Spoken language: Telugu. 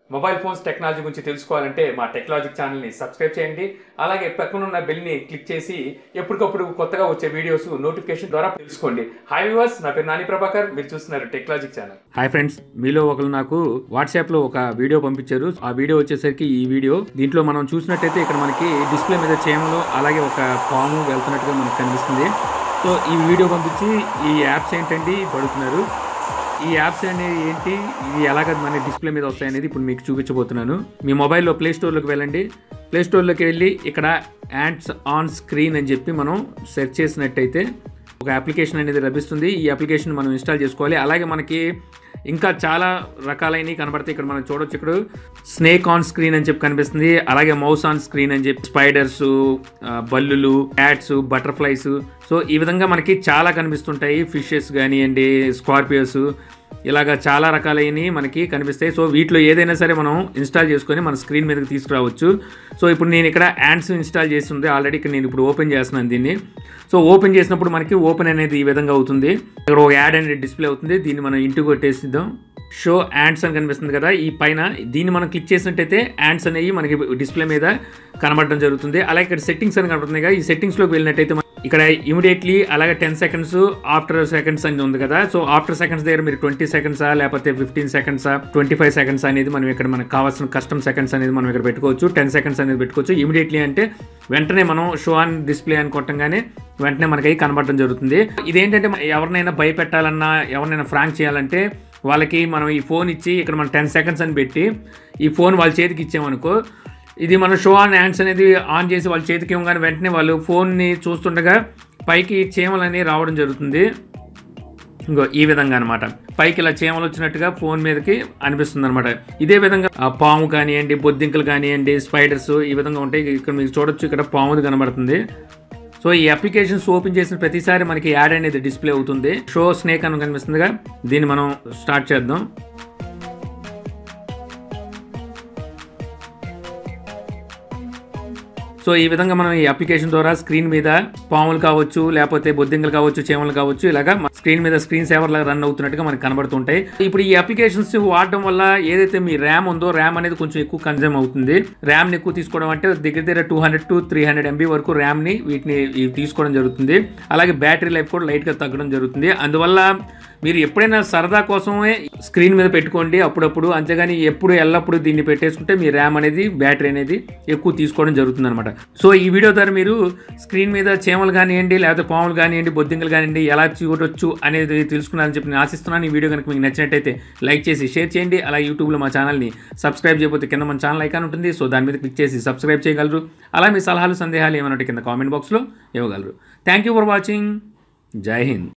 మొబైల్ ఫోన్స్ టెక్నాలజీ గురించి తెలుసుకోవాలంటే మా టెక్నాలజిక్ ఛానల్ని సబ్స్క్రైబ్ చేయండి అలాగే పక్కన ఉన్న బెల్ని క్లిక్ చేసి ఎప్పటికప్పుడు కొత్తగా వచ్చే వీడియోస్ నోటిఫికేషన్ ద్వారా తెలుసుకోండి హాయ్ వ్యూవర్స్ నా పేరు నాని ప్రభాకర్ మీరు చూస్తున్నారు టెక్నాలజిక్ ఛానల్ హాయ్ ఫ్రెండ్స్ మీలో ఒకరు నాకు వాట్సాప్ లో ఒక వీడియో పంపించారు ఆ వీడియో వచ్చేసరికి ఈ వీడియో దీంట్లో మనం చూసినట్టయితే ఇక్కడ మనకి డిస్ప్లే మీద చేమలు అలాగే ఒక పాము వెళ్తున్నట్టుగా మనకు కనిపిస్తుంది సో ఈ వీడియో పంపించి ఈ యాప్స్ ఏంటండి పడుతున్నారు ఈ యాప్స్ అనేది ఏంటి ఇది ఎలాగ మన డిస్ప్లే మీద వస్తాయి అనేది ఇప్పుడు మీకు చూపించబోతున్నాను మీ మొబైల్లో ప్లే స్టోర్లోకి వెళ్ళండి ప్లే స్టోర్లోకి వెళ్ళి ఇక్కడ యాండ్స్ ఆన్ స్క్రీన్ అని చెప్పి మనం సెర్చ్ చేసినట్టయితే ఒక అప్లికేషన్ అనేది లభిస్తుంది ఈ అప్లికేషన్ మనం ఇన్స్టాల్ చేసుకోవాలి అలాగే మనకి ఇంకా చాలా రకాలైనవి కనబడతాయి ఇక్కడ మనం చూడొచ్చు ఇక్కడ స్నేక్ ఆన్ స్క్రీన్ అని చెప్పి కనిపిస్తుంది అలాగే మౌస్ ఆన్ స్క్రీన్ అని చెప్పి స్పైడర్స్ బల్లులు క్యాట్స్ బటర్ఫ్లైస్ సో ఈ విధంగా మనకి చాలా కనిపిస్తుంటాయి ఫిషెస్ కానివ్వండి స్కార్పియోస్ ఇలాగ చాలా రకాలైనవి మనకి కనిపిస్తాయి సో వీటిలో ఏదైనా సరే మనం ఇన్స్టాల్ చేసుకొని మన స్క్రీన్ మీదకి తీసుకురావచ్చు సో ఇప్పుడు నేను ఇక్కడ యాండ్స్ ఇన్స్టాల్ చేసి ఉంది ఆల్రెడీ ఇక్కడ నేను ఇప్పుడు ఓపెన్ చేస్తున్నాను దీన్ని సో ఓపెన్ చేసినప్పుడు మనకి ఓపెన్ అనేది ఈ విధంగా అవుతుంది ఇక్కడ ఒక యాడ్ అనేది డిస్ప్లే అవుతుంది దీన్ని మనం ఇంటికి కొట్టేసిద్దాం షో యాండ్స్ అని కనిపిస్తుంది కదా ఈ పైన దీన్ని మనం క్లిక్ చేసినట్టయితే యాండ్స్ అనేవి మనకి డిస్ప్లే మీద కనబడడం జరుగుతుంది అలాగే ఇక్కడ సెట్టింగ్స్ అని కనబడుతుంది కదా ఈ సెట్టింగ్స్లోకి వెళ్ళినట్టయితే మన- ఇక్కడ ఇమీడియట్లీ అలాగే టెన్ సెకండ్స్ ఆఫ్టర్ సెకండ్స్ అని ఉంది కదా సో ఆఫ్టర్ సెకండ్స్ దగ్గర మీరు ట్వంటీ సెకండ్సా లేకపోతే ఫిఫ్టీన్ సెకండ్సా ట్వంటీ ఫైవ్ సెకండ్స్ అనేది మనం ఇక్కడ మనకు కావాల్సిన కస్టమ్ సెకండ్స్ అనేది మనం ఇక్కడ పెట్టుకోవచ్చు టెన్ సెకండ్స్ అనేది పెట్టుకోవచ్చు ఇమీడియట్లీ అంటే వెంటనే మనం షో ఆన్ డిస్ప్లే అని కొట్టంగానే వెంటనే మనకి అవి కనబడడం జరుగుతుంది ఇదేంటంటే మనం ఎవరినైనా భయపెట్టాలన్నా ఎవరినైనా ఫ్రాంక్ చేయాలంటే వాళ్ళకి మనం ఈ ఫోన్ ఇచ్చి ఇక్కడ మనం టెన్ సెకండ్స్ అని పెట్టి ఈ ఫోన్ వాళ్ళ చేతికి ఇచ్చామనుకో ఇది మనం షో ఆన్ హ్యాండ్స్ అనేది ఆన్ చేసి వాళ్ళ చేతికి ఇవ్వగానే వెంటనే వాళ్ళు ఫోన్ని చూస్తుండగా పైకి చీమలు అనేవి రావడం జరుగుతుంది ఇంకో ఈ విధంగా అనమాట పైకి ఇలా చీమలు వచ్చినట్టుగా ఫోన్ మీదకి అనిపిస్తుంది అనమాట ఇదే విధంగా ఆ పాము కానివ్వండి బొద్దింకలు కానివ్వండి స్పైడర్స్ ఈ విధంగా ఉంటాయి ఇక్కడ మీకు చూడొచ్చు ఇక్కడ పాముది కనబడుతుంది సో ఈ అప్లికేషన్స్ ఓపెన్ చేసిన ప్రతిసారి మనకి యాడ్ అనేది డిస్ప్లే అవుతుంది షో స్నేక్ అని కనిపిస్తుందిగా దీన్ని మనం స్టార్ట్ చేద్దాం సో ఈ విధంగా మనం ఈ అప్లికేషన్ ద్వారా స్క్రీన్ మీద పాములు కావచ్చు లేకపోతే బొద్దింకలు కావచ్చు చేమలు కావచ్చు ఇలాగా స్క్రీన్ మీద స్క్రీన్ సేవర్ లాగా రన్ అవుతున్నట్టుగా మనకు కనబడుతుంటాయి ఇప్పుడు ఈ అప్లికేషన్స్ వాడడం వల్ల ఏదైతే మీ ర్యామ్ ఉందో ర్యామ్ అనేది కొంచెం ఎక్కువ కన్జ్యూమ్ అవుతుంది ర్యామ్ ని ఎక్కువ తీసుకోవడం అంటే దగ్గర దగ్గర two hundred to three hundred MB వరకు ర్యామ్ ని వీటిని ఇవి తీసుకోవడం జరుగుతుంది అలాగే బ్యాటరీ లైఫ్ కూడా లైట్ గా తగ్గడం జరుగుతుంది అందువల్ల మీరు ఎప్పుడైనా సరదా కోసమే స్క్రీన్ మీద పెట్టుకోండి అప్పుడప్పుడు అంతేగాని ఎప్పుడు ఎల్లప్పుడు దీన్ని పెట్టేసుకుంటే మీ ర్యామ్ అనేది బ్యాటరీ అనేది ఎక్కువ తీసుకోవడం జరుగుతుంది అనమాట సో ఈ వీడియో ద్వారా మీరు స్క్రీన్ మీద చీమలు కానివ్వండి లేకపోతే పాములు కానివ్వండి బొద్దింకలు కానివ్వండి ఎలా చూడొచ్చు అనేది తెలుసుకున్నారని చెప్పి నేను ఆశిస్తున్నాను ఈ వీడియో కనుక మీకు నచ్చినట్టయితే లైక్ చేసి షేర్ చేయండి అలా యూట్యూబ్లో మా ఛానల్ని సబ్స్క్రైబ్ చేయకపోతే కింద మన ఛానల్ ఐకాన్ ఉంటుంది సో దాని మీద క్లిక్ చేసి సబ్స్క్రైబ్ చేయగలరు అలా మీ సలహాలు సందేహాలు ఏమైనా ఉంటే కింద కామెంట్ బాక్స్లో ఇవ్వగలరు థ్యాంక్ యూ ఫర్ వాచింగ్ జై హింద్